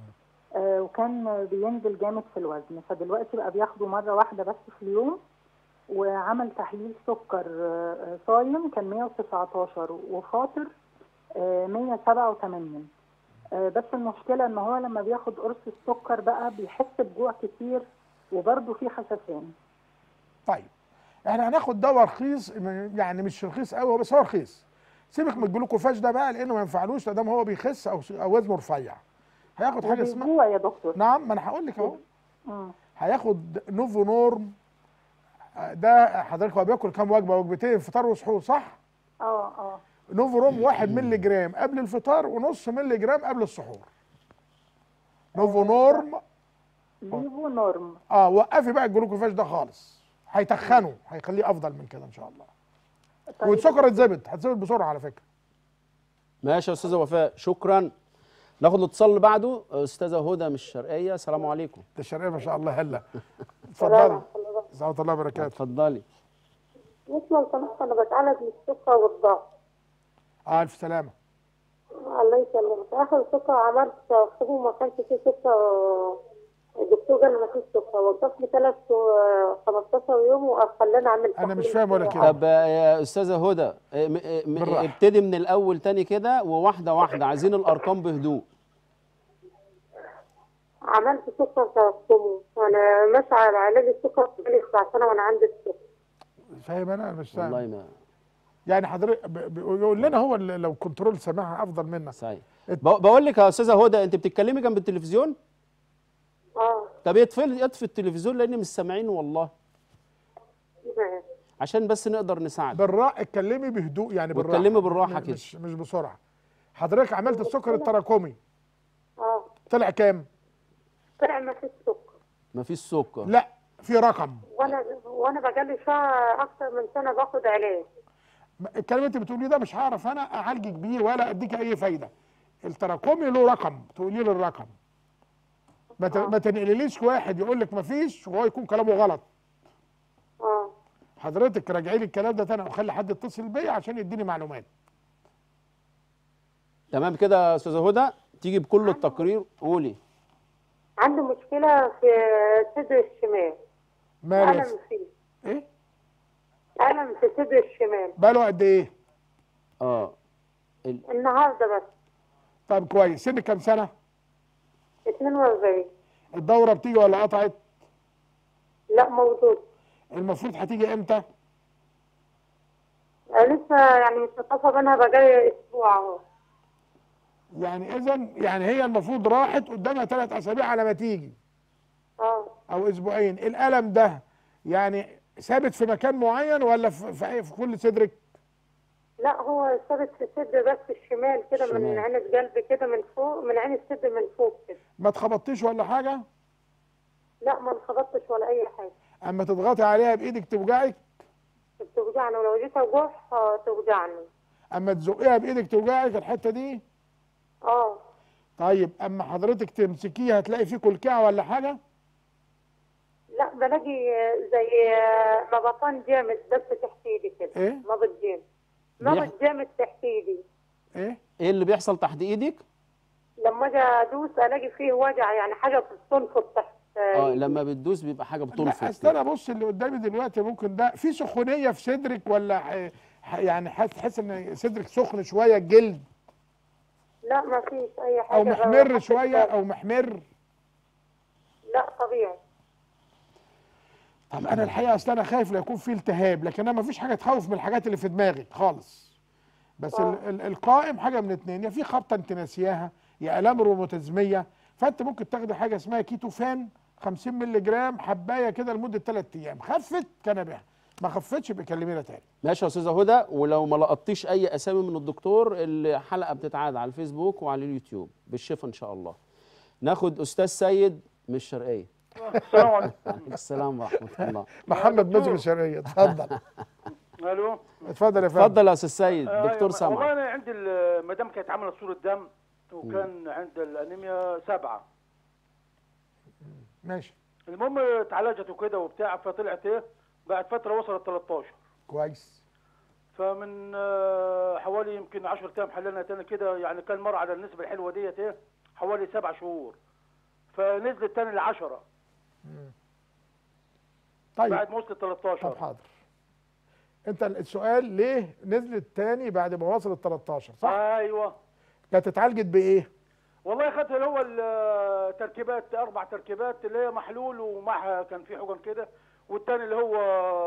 آه وكان بينزل جامد في الوزن فدلوقتي بقى بياخده مرة واحدة بس في اليوم وعمل تحليل سكر آه، آه، صايم كان 119 وفاطر آه، 187 آه، بس المشكلة ان هو لما بياخد قرص السكر بقى بيحس بجوع كتير وبرضه في خسسان طيب احنا هناخد دواء رخيص يعني مش رخيص قوي هو بس هو رخيص سيبك من الجلوكوفاج ده بقى لانه ما ينفعلوش لادام هو بيخس او او وزنه رفيع هياخد حاجه اسمها وبيجوع يا دكتور نعم ما انا هقول لك اهو مم. هياخد نوفو نورم آه، ده حضرتك هو بياكل كام وجبه وجبتين فطار وسحور صح؟ اه اه نوفو روم 1 مللي جرام قبل الفطار ونص مللي جرام قبل السحور نوفو نورم ليفو نورم اه وقفي بقى الجلوكوفاج ده خالص هيتخنه هيخليه افضل من كده ان شاء الله طيب. والسكر اتظبط هتظبط بسرعه على فكره ماشي يا استاذه وفاء شكرا ناخد الاتصال اللي بعده استاذه هدى من الشرقيه السلام عليكم ده الشرقيه ما شاء الله هلا اتفضلي ورحمه الله وبركاته اتفضلي بص لو سمحت انا بتعالج من السكر والضغط اه الف سلامه الله يسلمك اخر سكر عملت حبوب ما كانش فيه سكر الدكتور قال لي ما فيش سكر وقف لي ثلاث 15 يوم وخلاني اعمل انا مش تحليل فاهم ولا سكر. كده طب آه، يا استاذه هدى آه، م- آه، م- بالراحة. ابتدي من الاول تاني كده وواحده واحده عايزين الارقام بهدوء عملت سكر تراكمي وانا ماشيه على علاج السكر بقالي 9 سنه وانا عندي السكر فاهم انا مش فاهم والله ما يعني حضرتك ب- بيقول لنا هو اللي لو كنترول سماعها افضل منا صحيح ب- بقول لك يا استاذه هدى انت بتتكلمي جنب التلفزيون اه طب اطفي اطفي التلفزيون لان مش سامعين والله ماشي. عشان بس نقدر نساعدك بالراحه اتكلمي بهدوء يعني بالراحه واتكلمي بالراحة م- كده. مش مش بسرعه حضرتك عملت السكر التراكمي اه طلع كام طلع ما فيش سكر مفيش سكر لا في رقم وانا وانا بقالي شهر اكتر من سنه باخد علاج الكلام اللي انت بتقوليه ده مش هعرف انا اعالجك بيه ولا اديك اي فايده التراكمي له رقم تقولي لي الرقم ما ت- ما تنقليليش واحد يقول لك ما فيش وهو يكون كلامه غلط اه حضرتك راجعي لي الكلام ده تاني وخلي حد يتصل بيا عشان يديني معلومات تمام كده يا استاذه هدى تيجي بكل التقرير قولي عندي مشكله في صدر الشمال مالي الم فيه ايه الم في صدر الشمال بقاله قد ايه اه النهارده بس طب كويس سنك كام سنه 42 الدوره بتيجي ولا قطعت لا موجود المفروض هتيجي امتى أنا لسه يعني مش متصله بينها بقالي اسبوع اهو يعني اذا يعني هي المفروض راحت قدامها ثلاث اسابيع على ما تيجي اه او اسبوعين الالم ده يعني ثابت في مكان معين ولا في, في, في كل صدرك لا هو ثابت في صدر بس الشمال كده من الشمال. عين القلب كده من فوق من عين الصدر من فوق كده ما اتخبطتيش ولا حاجه لا ما انخبطتش ولا اي حاجه اما تضغطي عليها بايدك توجعك بتوجعني ولو جيت اجوح آه، توجعني اما تزقيها بايدك توجعك الحته دي اه طيب اما حضرتك تمسكيها هتلاقي فيه كلكعه ولا حاجه لا بلاقي آه، زي آه، نبطان جامد بس تحت ايدي كده إيه؟ نبض جامد بيح- نبض جامد تحت ايدي ايه ايه اللي بيحصل تحت ايدك لما اجي ادوس الاقي فيه وجع يعني حاجه بتنفض تحت اه إيدي. لما بتدوس بيبقى حاجه لا بتنفض اصل انا بص اللي قدامي دلوقتي ممكن ده في سخونيه في صدرك ولا ح- ح- يعني حاسس تحس ان صدرك سخن شويه الجلد لا ما فيش اي حاجه او غير محمر حتة شويه دم. او محمر لا طبيعي طب انا الحقيقه اصل انا خايف لا يكون في التهاب لكن انا ما فيش حاجه تخوف من الحاجات اللي في دماغك خالص بس ال ال القائم حاجه من اتنين يا في خبطه انت ناسياها يا الام روماتيزميه فانت ممكن تاخدي حاجه اسمها كيتوفان 50 مللي جرام حبايه كده لمده 3 ايام خفت كان بها ما خفتش يبقى كلمينا تاني ماشي يا استاذه هدى ولو ما لقطتيش اي اسامي من الدكتور الحلقه بتتعاد على الفيسبوك وعلى اليوتيوب بالشفا ان شاء الله ناخد استاذ سيد من الشرقيه السلام عليكم عليكم السلام ورحمه الله محمد مزج الشرقيه اتفضل الو اتفضل يا فندم اتفضل يا استاذ سيد آه، دكتور والله سامع انا عندي المدام كانت عامله صوره دم وكان عند الانيميا سبعه ماشي المهم اتعالجت وكده وبتاع فطلعت ايه بعد فتره وصلت 13 كويس فمن آه، حوالي يمكن 10 ايام حللنا تاني كده يعني كان مر على النسبه الحلوه ديت ايه حوالي سبع شهور فنزلت تاني ل 10 طيب بعد ما وصلت 13 طب حاضر انت السؤال ليه نزلت تاني بعد ما وصلت 13 صح ايوه كانت اتعالجت بايه والله خدت اللي هو التركيبات اربع تركيبات اللي هي محلول ومعها كان في حقن كده والتاني اللي هو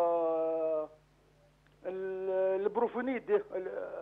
ال- البروفينيد ده ال-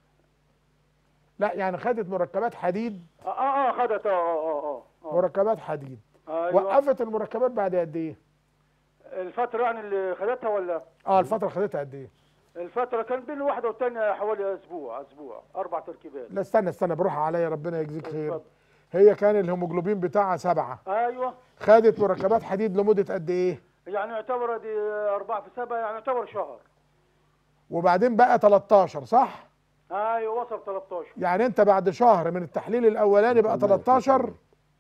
لا يعني خدت مركبات حديد اه اه آه، خدت اه اه اه اه مركبات حديد ايوه وقفت المركبات بعد قد ايه الفترة يعني اللي خدتها ولا اه الفتره خدتها قد ايه الفترة كان بين الواحدة والتانية حوالي اسبوع اسبوع اربع تركيبات لا استنى استنى بروح عليا ربنا يجزيك خير اتفضل. هي كان الهيموجلوبين بتاعها سبعة ايوه خدت مركبات حديد لمدة قد ايه يعني يعتبر دي أربعة في سبعة يعني يعتبر شهر وبعدين بقى 13 صح ايوه وصل 13 يعني انت بعد شهر من التحليل الاولاني بقى 13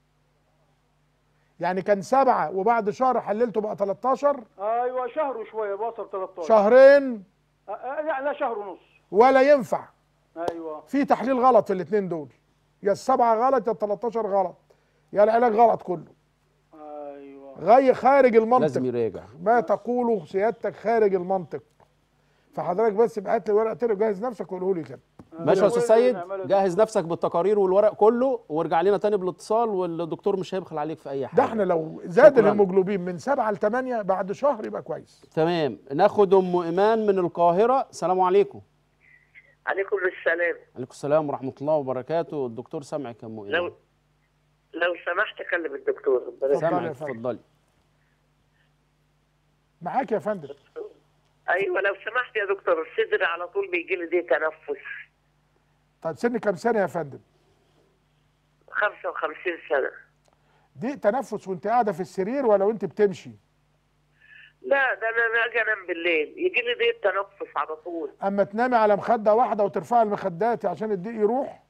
يعني كان سبعة وبعد شهر حللته بقى 13 ايوه شهر وشوية وصل 13 شهرين آه، آه، لا لا شهر ونص ولا ينفع ايوه في تحليل غلط في الاثنين دول يا السبعة غلط يا ال 13 غلط يا العلاج غلط كله ايوه غير خارج المنطق لازم يراجع ما تقوله سيادتك خارج المنطق فحضرتك بس ابقى هات لي ورقه تاني وجهز نفسك وقوله لي كده ماشي يا استاذ سيد جهز نفسك بالتقارير والورق كله وارجع لنا تاني بالاتصال والدكتور مش هيبخل عليك في اي حاجه ده احنا لو زاد شكراً. الهيموجلوبين من سبعة ل 8 بعد شهر يبقى كويس تمام ناخد ام ايمان من القاهره السلام عليكم عليكم السلام عليكم السلام ورحمه الله وبركاته الدكتور سامعك يا ام ايمان لو لو سمحت كلم الدكتور ربنا سامعك يا فندم. اتفضلي معاك يا فندم ايوه لو سمحت يا دكتور صدري على طول بيجي لي دي تنفس طيب سن كام سنه يا فندم 55 سنه دي تنفس وانت قاعده في السرير ولا وانت بتمشي لا ده انا اجي انام بالليل يجي لي دي تنفس على طول اما تنامي على مخده واحده وترفعي المخدات عشان الضيق يروح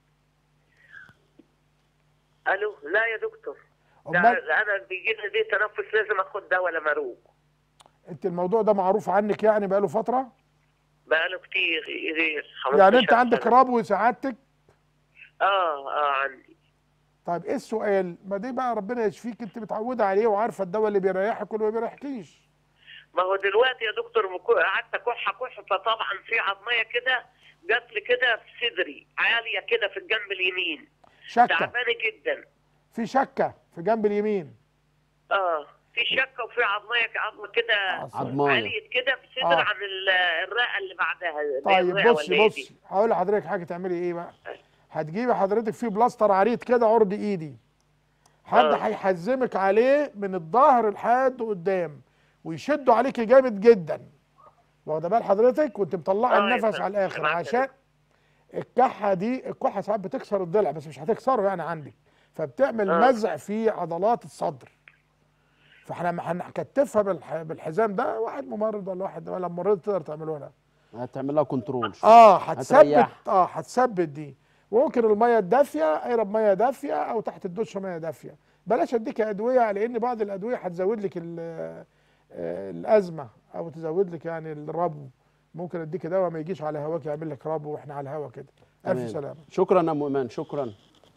الو لا يا دكتور ده امال ده انا بيجي لي دي تنفس لازم اخد دواء ولا مروق انت الموضوع ده معروف عنك يعني بقاله فتره بقاله كتير كتير يعني انت 15 عندك سنة. ربو سعادتك اه اه عندي طيب ايه السؤال ما دي بقى ربنا يشفيك انت متعوده عليه وعارفه الدواء اللي بيريحك واللي ما بيريحكيش ما هو دلوقتي يا دكتور مكو- قعدت اكح اكح فطبعا في عظميه كده جات لي كده في صدري عاليه كده في الجنب اليمين شكه تعبانه جدا في شكه في جنب اليمين اه في شكه وفي عظميه عظمه كده عضماية. عاليه كده في صدر آه. عن ال- الرئه اللي بعدها اللي هي طيب الرئة ولا بصي إيه بصي دي؟ هقول لحضرتك حاجه تعملي ايه بقى هتجيبي حضرتك في بلاستر عريض كده عرض ايدي حد آه. هيحزمك عليه من الظهر لحد قدام ويشدوا عليكي جامد جدا واخده بال حضرتك وانت مطلعه آه يا النفس فندم. على الاخر سمعت عشان الكحه دي الكحه ساعات بتكسر الضلع بس مش هتكسره يعني عندك فبتعمل آه. مزع في عضلات الصدر فاحنا ما هنكتفها بالح- بالحزام ده واحد ممرض ولا واحد ولا ممرض تقدر تعمله لها هتعمل لها كنترول شوية. اه هتثبت هتريح. اه هتثبت دي وممكن الميه الدافيه قرب ميه دافيه او تحت الدش ميه دافيه بلاش اديك ادويه لان بعض الادويه هتزود لك ال- آه، الازمه او تزود لك يعني الربو ممكن اديك دواء ما يجيش على هواك يعمل لك ربو واحنا على الهوا كده الف تمام. سلامه شكرا يا ام ايمان شكرا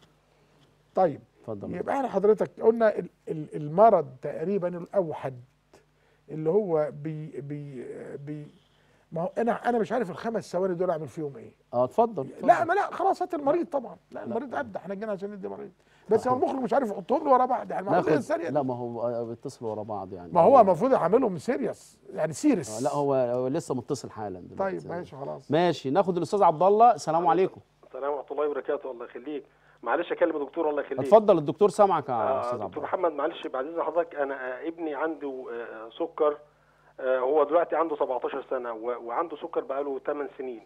طيب اتفضل يبقى احنا حضرتك قلنا ال- ال- المرض تقريبا الاوحد اللي هو بي بي بي ما هو انا انا مش عارف الخمس ثواني دول اعمل فيهم ايه اه اتفضل لا ما لا خلاص هات المريض طبعا لا المريض ابدا احنا جينا عشان ندي مريض بس هو المخرج مش عارف يحطهم له ورا بعض يعني المفروض ناخد الثانيه لا ما هو آه، بيتصلوا ورا بعض يعني ما هو المفروض يعملهم سيريس يعني سيريس آه، لا هو هو لسه متصل حالا دلوقتي طيب ماشي خلاص ماشي ناخد الاستاذ عبد الله السلام عليكم السلام ورحمه الله وبركاته الله يخليك معلش اكلم دكتور الله يخليك اتفضل الدكتور سامعك يا آه استاذ عبد دكتور الله محمد معلش بعد اذن حضرتك انا آه ابني عنده آه سكر آه هو دلوقتي عنده 17 سنه و- وعنده سكر بقاله 8 سنين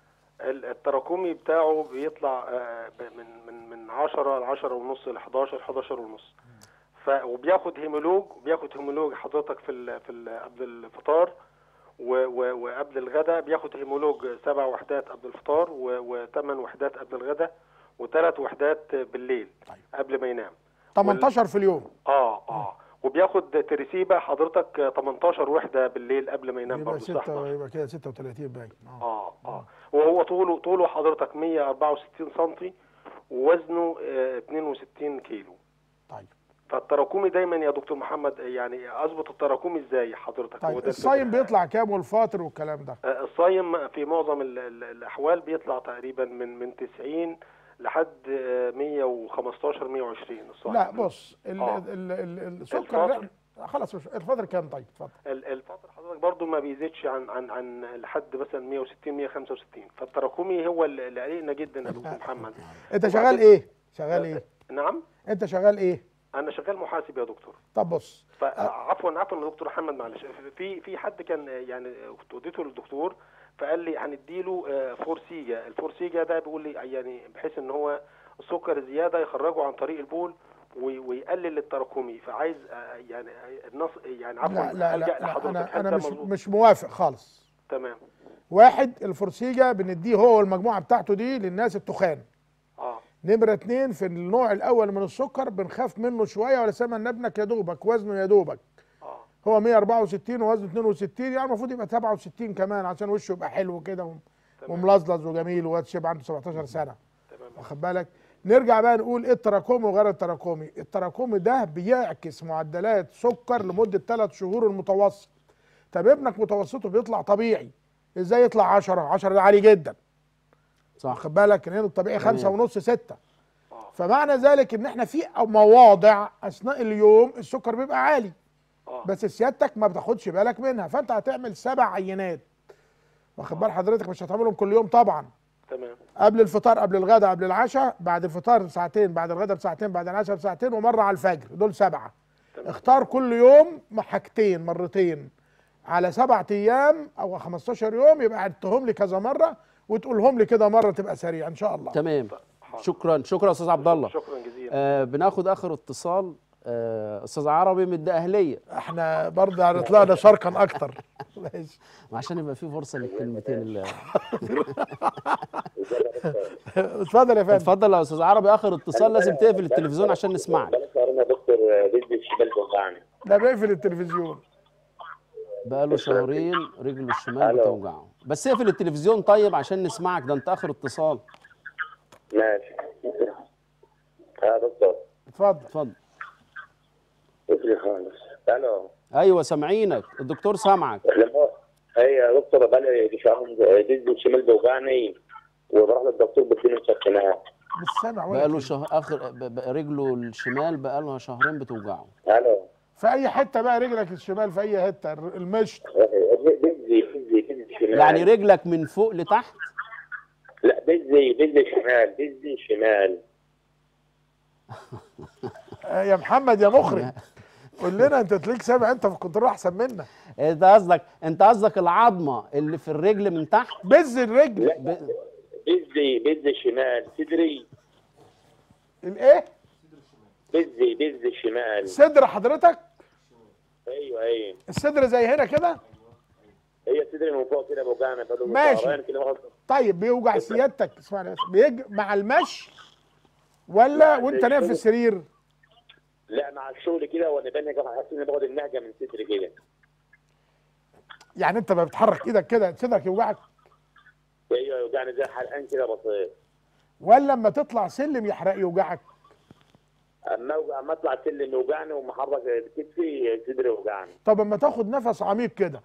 ال- التراكمي بتاعه بيطلع آه ب- من من من 10 ل 10 ونص ل 11 11 ونص ف وبياخد هيمولوج بياخد هيمولوج حضرتك في ال في ال قبل الفطار و- و- وقبل الغداء بياخد هيمولوج سبع وحدات قبل الفطار وثمان وحدات قبل الغداء وثلاث وحدات بالليل قبل ما ينام 18 في اليوم اه اه وبياخد تريسيبا حضرتك 18 وحده بالليل قبل ما ينام يبقى برضه الساعه 11 ستة يبقى كده 36 باين اه اه وهو طوله طوله حضرتك 164 سم ووزنه آه 62 كيلو طيب فالتراكمي دايما يا دكتور محمد يعني اظبط التراكمي ازاي حضرتك هو طيب ده الصايم بيطلع كام والفاطر والكلام ده آه، الصايم في معظم ال- ال- الاحوال بيطلع تقريبا من من 90 لحد آه، 115 120 الصايم لا بص ال آه. ال ال السكر الفاطر. ده- خلاص مش الفطر كام طيب اتفضل ال- الفترة حضرتك برضو ما بيزيدش عن عن عن لحد مثلا 160 165 فالتراكمي هو اللي اللي قلقنا جدا يا دكتور محمد انت شغال ايه شغال ايه نعم انت شغال ايه انا شغال محاسب يا دكتور طب بص فعفوا عفوا يا دكتور محمد معلش في في حد كان يعني كنت وديته للدكتور فقال لي هنديله آه، فورسيجا الفورسيجا ده بيقول لي يعني بحيث ان هو السكر زياده يخرجه عن طريق البول وي- ويقلل التراكمي فعايز آه، يعني النص يعني عفوا لا لا ألجأ لا, لا لحضرتك انا هل انا ده مش مظبوط؟ مش موافق خالص تمام واحد الفورسيجا بنديه هو والمجموعه بتاعته دي للناس التخان اه نمرة اتنين في النوع الأول من السكر بنخاف منه شوية ولا سمع إن ابنك يا دوبك وزنه يا دوبك هو 164 ووزنه 62 يعني المفروض يبقى 67 كمان عشان وشه يبقى حلو كده وم- وملظلظ وجميل وواد شبه عنده 17 سنة واخد بالك نرجع بقى نقول ايه التراكمي وغير التراكمي التراكمي ده بيعكس معدلات سكر لمدة 3 شهور المتوسط طب ابنك متوسطه بيطلع طبيعي ازاي يطلع 10 10 ده عالي جدا صح واخد بالك ان الطبيعي تمام. خمسة ونص ستة فمعنى ذلك ان احنا في مواضع اثناء اليوم السكر بيبقى عالي بس سيادتك ما بتاخدش بالك منها فانت هتعمل سبع عينات واخد بال حضرتك مش هتعملهم كل يوم طبعا تمام قبل الفطار قبل الغداء قبل العشاء بعد الفطار بساعتين بعد الغداء بساعتين بعد العشاء بساعتين ومره على الفجر دول سبعه اختار كل يوم حاجتين مرتين على سبعة ايام او 15 يوم يبقى عدتهم لي كذا مره وتقولهم لي كده مره تبقى سريع ان شاء الله تمام شكرا شكرا يا استاذ عبد الله شكرا جزيلا آه بناخد اخر اتصال آه استاذ عربي من الدقهليه احنا برضه يعني طلعنا شرقا اكتر ماشي عشان يبقى في فرصه للكلمتين اللي اتفضل يا فندم اتفضل يا استاذ عربي اخر اتصال لازم تقفل التلفزيون عشان نسمعك انا دكتور رجل الشمال بوجعني ده بيقفل التلفزيون بقاله شهرين رجله الشمال بتوجعه بس اقفل التلفزيون طيب عشان نسمعك ده انت اخر اتصال ماشي يا دكتور اتفضل اتفضل افري خالص الو ايوه سامعينك الدكتور سامعك لما اي يا دكتور بقالي شهرين رجل الشمال بوجعني وبروح للدكتور بديني مسكنات مش سامع ولا بقاله شهر اخر ب- ب- رجله الشمال بقالها شهرين بتوجعه الو في اي حته بقى رجلك الشمال في اي حته المشط بزي بزي بزي شمال يعني رجلك من فوق لتحت لا بزي بزي شمال بزي شمال آه، يا محمد يا مخرج قول لنا انت تلاقيك سامع انت في الكنترول احسن منا انت قصدك انت قصدك العظمه اللي في الرجل من تحت بز الرجل بزي بزي شمال صدري الايه بزي بزي شمال صدر حضرتك ايوه ايوه الصدر زي هنا كده هي صدري من فوق كده بوجعنا بقاله ماشي. شهرين كده واخد- طيب بيوجع سيادتك اسمعني بس بيج مع المشي ولا وانت نايم في السرير لا مع الشغل كده وانا بنهج حاسس اني باخد النهجه من صدري كده يعني انت ما بتحرك ايدك كده صدرك يوجعك ايوه يوجعني زي حرقان كده بسيط ولا لما تطلع سلم يحرق يوجعك اما أوجع- اما اطلع السلم يوجعني ومحرك كتفي صدري يوجعني طب اما تاخد نفس عميق كده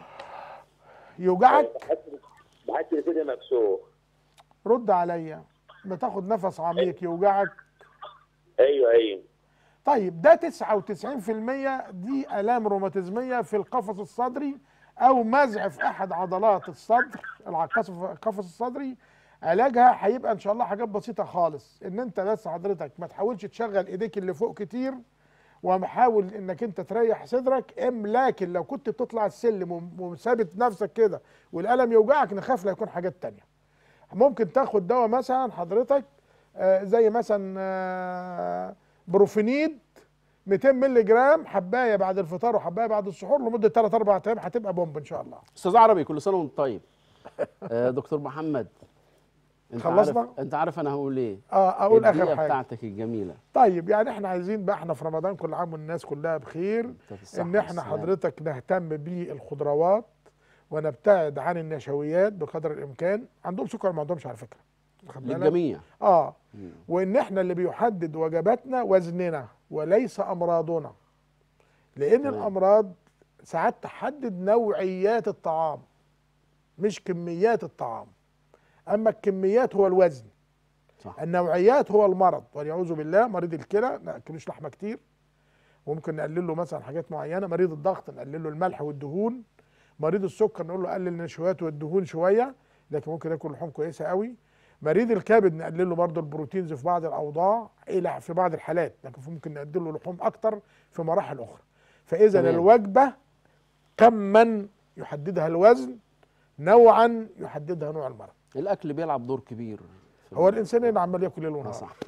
يوجعك بحس بحس ان صدري مكسور رد عليا ما تاخد نفس عميق يوجعك ايوه ايوه طيب ده 99% دي الام روماتيزميه في القفص الصدري او مزع في احد عضلات الصدر القفص القفص الصدري علاجها هيبقى ان شاء الله حاجات بسيطه خالص ان انت بس حضرتك ما تحاولش تشغل ايديك اللي فوق كتير ومحاول انك انت تريح صدرك ام لكن لو كنت بتطلع السلم وم- وثابت نفسك كده والالم يوجعك نخاف لا يكون حاجات تانية ممكن تاخد دواء مثلا حضرتك آه، زي مثلا آه، بروفينيد 200 مللي جرام حبايه بعد الفطار وحبايه بعد السحور لمده 3 4 ايام هتبقى بومب ان شاء الله استاذ عربي كل سنه وانت طيب آه، دكتور محمد انت خلصنا؟ عارف انت عارف انا هقول ايه اه اقول اخر الدقيقة حاجه بتاعتك الجميله طيب يعني احنا عايزين بقى احنا في رمضان كل عام والناس كلها بخير بالصحة ان احنا والسلامة. حضرتك نهتم بالخضروات ونبتعد عن النشويات بقدر الامكان عندهم سكر ما عندهمش على فكره واخد بالك؟ للجميع اه وان احنا اللي بيحدد وجباتنا وزننا وليس امراضنا لان تمام. الامراض ساعات تحدد نوعيات الطعام مش كميات الطعام اما الكميات هو الوزن صح. النوعيات هو المرض والعياذ بالله مريض الكلى ما ناكلوش لحمه كتير وممكن نقلل له مثلا حاجات معينه مريض الضغط نقلل له الملح والدهون مريض السكر نقول له قلل النشويات والدهون شويه لكن ممكن ياكل لحوم كويسه قوي مريض الكبد نقلل له برضه البروتينز في بعض الاوضاع الى في بعض الحالات لكن ممكن نقلل له لحوم اكتر في مراحل اخرى فاذا تمام. الوجبه كما يحددها الوزن نوعا يحددها نوع المرض الاكل بيلعب دور كبير في هو الانسان اللي عمال ياكل ليل ونهار صح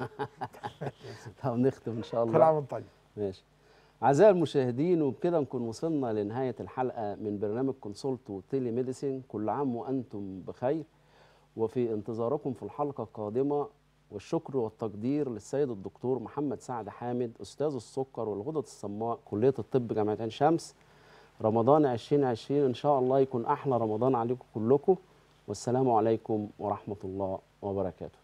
طب نختم ان شاء الله كل عام وانت طيب ماشي أعزائي المشاهدين وبكده نكون وصلنا لنهاية الحلقة من برنامج كونسولت وتيلي ميديسين كل عام وأنتم بخير وفي انتظاركم في الحلقة القادمة والشكر والتقدير للسيد الدكتور محمد سعد حامد أستاذ السكر والغدد الصماء كلية الطب جامعة عين شمس رمضان 2020 إن شاء الله يكون أحلى رمضان عليكم كلكم والسلام عليكم ورحمة الله وبركاته